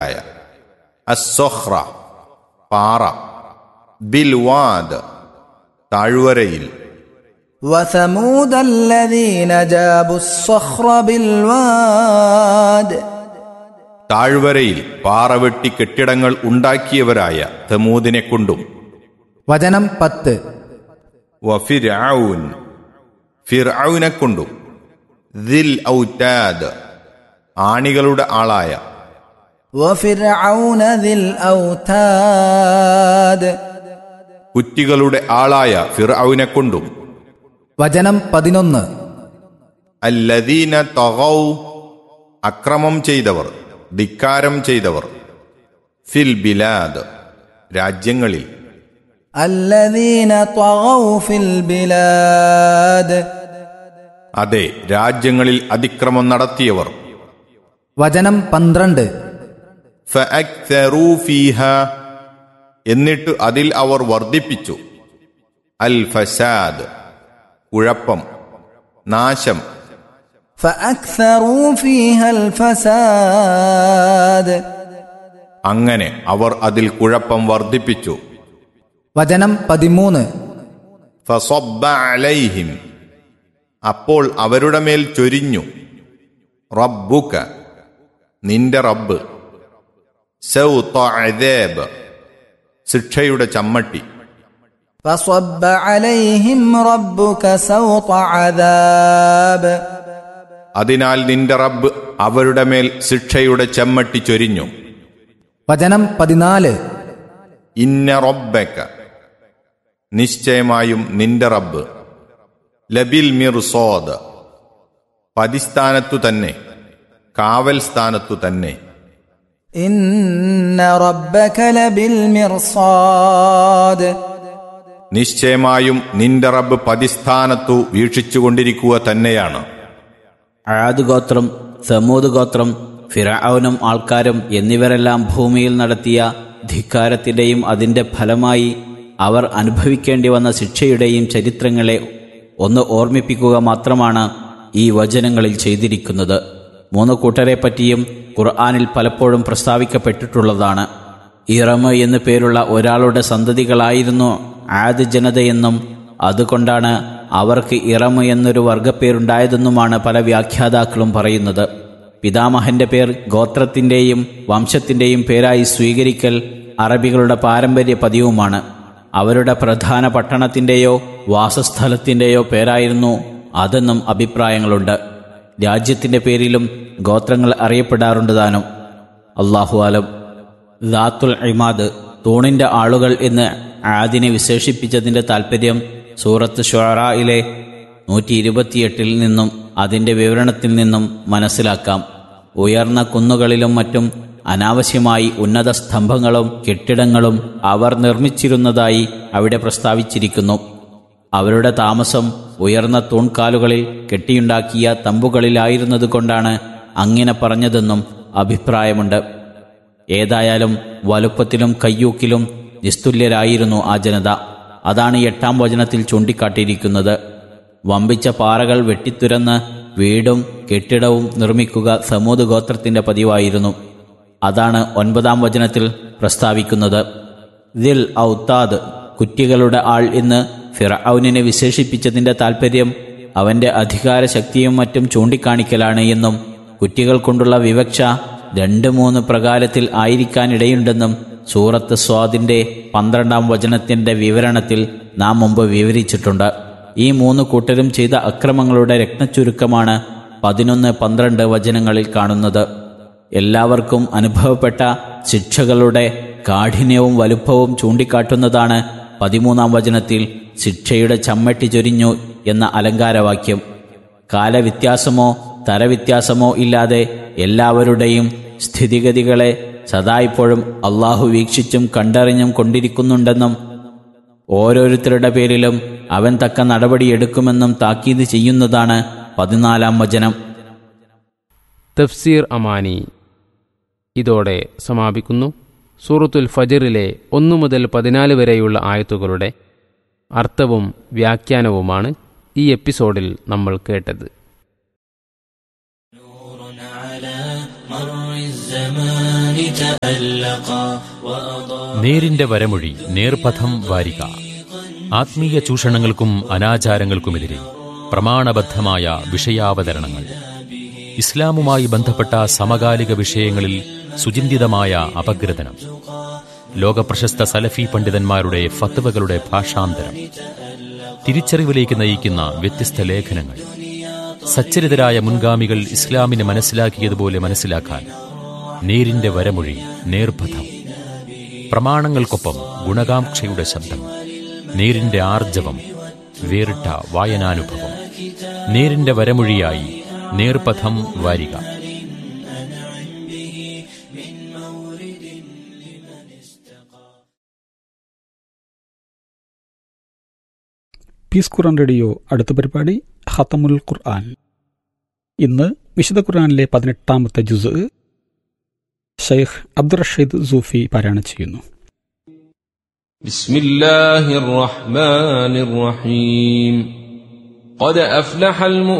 ആയ അസ്സൊഹ്റ പാറ ബിൽവാദ് താഴ്വരയിൽ وثمود الذين جابوا الصخر بالواد താഴ്വരയിൽ പാറ വെട്ടി കെട്ടിടങ്ങൾ ഉണ്ടാക്കിയവരായ തമൂദിനെ കൊണ്ടും വചനം പത്ത് വഫിർഔൻ ഫിർഔനെ കൊണ്ടും ദിൽ ഔതാദ് ആണികളുടെ ആളായ وفرعون ذي الأوتاد കുറ്റികളുടെ ആളായ ഫിർഔനെ കൊണ്ടും വചനം പതിനൊന്ന് അല്ലദീന തഗൗ അക്രമം ചെയ്തവർ ധിക്കാരം ചെയ്തവർ ഫിൽ ബിലാദ് രാജ്യങ്ങളിൽ الذين طغوا في البلاد അതെ രാജ്യങ്ങളിൽ അതിക്രമം നടത്തിയവർ വചനം പന്ത്രണ്ട് ഫഅക്തറൂ ഫീഹ എന്നിട്ട് അതിൽ അവർ വർദ്ധിപ്പിച്ചു അൽ ഫസാദ് കുഴപ്പം നാശം فأكثروا فيها الفساد അങ്ങനെ അവർ അതിൽ കുഴപ്പം വർദ്ധിപ്പിച്ചു വചനം പതിമൂന്ന് ഫസബ്ബ അലൈഹിം അപ്പോൾ അവരുടെ മേൽ ചൊരിഞ്ഞു റബ്ബുക നിന്റെ റബ്ബ് സൗത അദാബ് ശിക്ഷയുടെ ചമ്മട്ടി فصب عليهم ربك سوط عذاب അതിനാൽ നിന്റെ റബ്ബ് അവരുടെ മേൽ ശിക്ഷയുടെ ചെമ്മട്ടി ചൊരിഞ്ഞു വചനം പതിനാല് ഇന്ന റബ്ബക്ക നിശ്ചയമായും നിന്റെ റബ്ബ് ലബിൽ മിർസോദ് പതിസ്ഥാനത്തു തന്നെ കാവൽ സ്ഥാനത്തു തന്നെ إن ربك لبالمرصاد നിശ്ചയമായും നിന്റെ റബ്ബ് പതിസ്ഥാനത്തു വീക്ഷിച്ചുകൊണ്ടിരിക്കുക തന്നെയാണ് ആദ് ഗോത്രം സമൂത് ഗോത്രം ഫിറൌനും ആൾക്കാരും എന്നിവരെല്ലാം ഭൂമിയിൽ നടത്തിയ ധിക്കാരത്തിൻ്റെയും അതിൻ്റെ ഫലമായി അവർ അനുഭവിക്കേണ്ടി വന്ന ശിക്ഷയുടെയും ചരിത്രങ്ങളെ ഒന്ന് ഓർമ്മിപ്പിക്കുക മാത്രമാണ് ഈ വചനങ്ങളിൽ ചെയ്തിരിക്കുന്നത് മൂന്ന് കൂട്ടരെ പറ്റിയും ഖുർആാനിൽ പലപ്പോഴും പ്രസ്താവിക്കപ്പെട്ടിട്ടുള്ളതാണ് ഇറമ എന്നു പേരുള്ള ഒരാളുടെ സന്തതികളായിരുന്നു ആദ് ജനതയെന്നും അതുകൊണ്ടാണ് അവർക്ക് ഇറമ എന്നൊരു വർഗപ്പേരുണ്ടായതെന്നുമാണ് പല വ്യാഖ്യാതാക്കളും പറയുന്നത് പിതാമഹന്റെ പേർ ഗോത്രത്തിൻ്റെയും വംശത്തിൻ്റെയും പേരായി സ്വീകരിക്കൽ അറബികളുടെ പാരമ്പര്യ പതിവുമാണ് അവരുടെ പ്രധാന പട്ടണത്തിൻ്റെയോ വാസസ്ഥലത്തിൻ്റെയോ പേരായിരുന്നു അതെന്നും അഭിപ്രായങ്ങളുണ്ട് രാജ്യത്തിൻ്റെ പേരിലും ഗോത്രങ്ങൾ അറിയപ്പെടാറുണ്ട് താനും അള്ളാഹു ആലം ദാത്തുൽ ഇമാദ് തൂണിന്റെ ആളുകൾ എന്ന് ആദിനെ വിശേഷിപ്പിച്ചതിന്റെ താൽപ്പര്യം സൂറത്ത് ഷൊറായിലെ നൂറ്റി ഇരുപത്തിയെട്ടിൽ നിന്നും അതിന്റെ വിവരണത്തിൽ നിന്നും മനസ്സിലാക്കാം ഉയർന്ന കുന്നുകളിലും മറ്റും അനാവശ്യമായി ഉന്നത സ്തംഭങ്ങളും കെട്ടിടങ്ങളും അവർ നിർമ്മിച്ചിരുന്നതായി അവിടെ പ്രസ്താവിച്ചിരിക്കുന്നു അവരുടെ താമസം ഉയർന്ന തൂൺകാലുകളിൽ കെട്ടിയുണ്ടാക്കിയ തമ്പുകളിലായിരുന്നതുകൊണ്ടാണ് അങ്ങനെ പറഞ്ഞതെന്നും അഭിപ്രായമുണ്ട് ഏതായാലും വലുപ്പത്തിലും കയ്യൂക്കിലും നിസ്തുല്യരായിരുന്നു ആ ജനത അതാണ് എട്ടാം വചനത്തിൽ ചൂണ്ടിക്കാട്ടിയിരിക്കുന്നത് വമ്പിച്ച പാറകൾ വെട്ടിത്തുരന്ന് വീടും കെട്ടിടവും നിർമ്മിക്കുക സമൂത് ഗോത്രത്തിന്റെ പതിവായിരുന്നു അതാണ് ഒൻപതാം വചനത്തിൽ പ്രസ്താവിക്കുന്നത് ദിൽ ഔത്താദ് കുറ്റികളുടെ ആൾ എന്ന് ഫിറൌനിനെ വിശേഷിപ്പിച്ചതിന്റെ താൽപ്പര്യം അവന്റെ അധികാരശക്തിയും മറ്റും ചൂണ്ടിക്കാണിക്കലാണ് എന്നും കുറ്റികൾ കൊണ്ടുള്ള വിവക്ഷ രണ്ട് മൂന്ന് പ്രകാരത്തിൽ ആയിരിക്കാനിടയുണ്ടെന്നും സൂറത്ത് സ്വാദിന്റെ പന്ത്രണ്ടാം വചനത്തിന്റെ വിവരണത്തിൽ നാം മുമ്പ് വിവരിച്ചിട്ടുണ്ട് ഈ മൂന്ന് കൂട്ടരും ചെയ്ത അക്രമങ്ങളുടെ രത്നച്ചുരുക്കമാണ് പതിനൊന്ന് പന്ത്രണ്ട് വചനങ്ങളിൽ കാണുന്നത് എല്ലാവർക്കും അനുഭവപ്പെട്ട ശിക്ഷകളുടെ കാഠിന്യവും വലുപ്പവും ചൂണ്ടിക്കാട്ടുന്നതാണ് പതിമൂന്നാം വചനത്തിൽ ശിക്ഷയുടെ ചമ്മട്ടി ചൊരിഞ്ഞു എന്ന അലങ്കാരവാക്യം കാലവ്യത്യാസമോ തരവ്യത്യാസമോ ഇല്ലാതെ എല്ലാവരുടെയും സ്ഥിതിഗതികളെ സദായിപ്പോഴും അള്ളാഹു വീക്ഷിച്ചും കണ്ടറിഞ്ഞും കൊണ്ടിരിക്കുന്നുണ്ടെന്നും ഓരോരുത്തരുടെ പേരിലും അവൻ തക്ക നടപടിയെടുക്കുമെന്നും താക്കീത് ചെയ്യുന്നതാണ് പതിനാലാം വചനം തഫ്സീർ അമാനി ഇതോടെ സമാപിക്കുന്നു സൂറത്തുൽ ഫജറിലെ ഒന്നു മുതൽ പതിനാല് വരെയുള്ള ആയത്തുകളുടെ അർത്ഥവും വ്യാഖ്യാനവുമാണ് ഈ എപ്പിസോഡിൽ നമ്മൾ കേട്ടത് نور على مر الزمان الزمان تألقا وأضاء നേരിന്റെ വരമൊഴി നേർപഥം വാരിക ആത്മീയ ചൂഷണങ്ങൾക്കും അനാചാരങ്ങൾക്കുമെതിരെ പ്രമാണബദ്ധമായ വിഷയാവതരണങ്ങൾ ഇസ്ലാമുമായി ബന്ധപ്പെട്ട സമകാലിക വിഷയങ്ങളിൽ സുചിന്തിതമായ അപഗ്രഥനം ലോകപ്രശസ്ത സലഫി പണ്ഡിതന്മാരുടെ ഫത്വകളുടെ ഭാഷാന്തരം തിരിച്ചറിവിലേക്ക് നയിക്കുന്ന വ്യത്യസ്ത ലേഖനങ്ങൾ സച്ചരിതരായ മുൻഗാമികൾ ഇസ്ലാമിനെ മനസ്സിലാക്കിയതുപോലെ മനസ്സിലാക്കാൻ നേരിന്റെ വരമൊഴി നേർപഥം പ്രമാണങ്ങൾക്കൊപ്പം ഗുണകാംക്ഷയുടെ ശബ്ദം നേരിന്റെ ആർജവം വേറിട്ട വായനാനുഭവം നേരിന്റെ വരമൊഴിയായി നേർപഥം വാരിക പീസ് ഖുർആൻ റേഡിയോ അടുത്ത പരിപാടി ഹത്തമുൽ ഖുർആൻ ഇന്ന് വിശുദ്ധ ഖുർആനിലെ പതിനെട്ടാമത്തെ ജുസ് ഷെയ്ഖ് അബ്ദുറഷീദ് സൂഫി പാരായണം ചെയ്യുന്നു بسم الله الرحمن الرحيم قد أفلح المؤمنون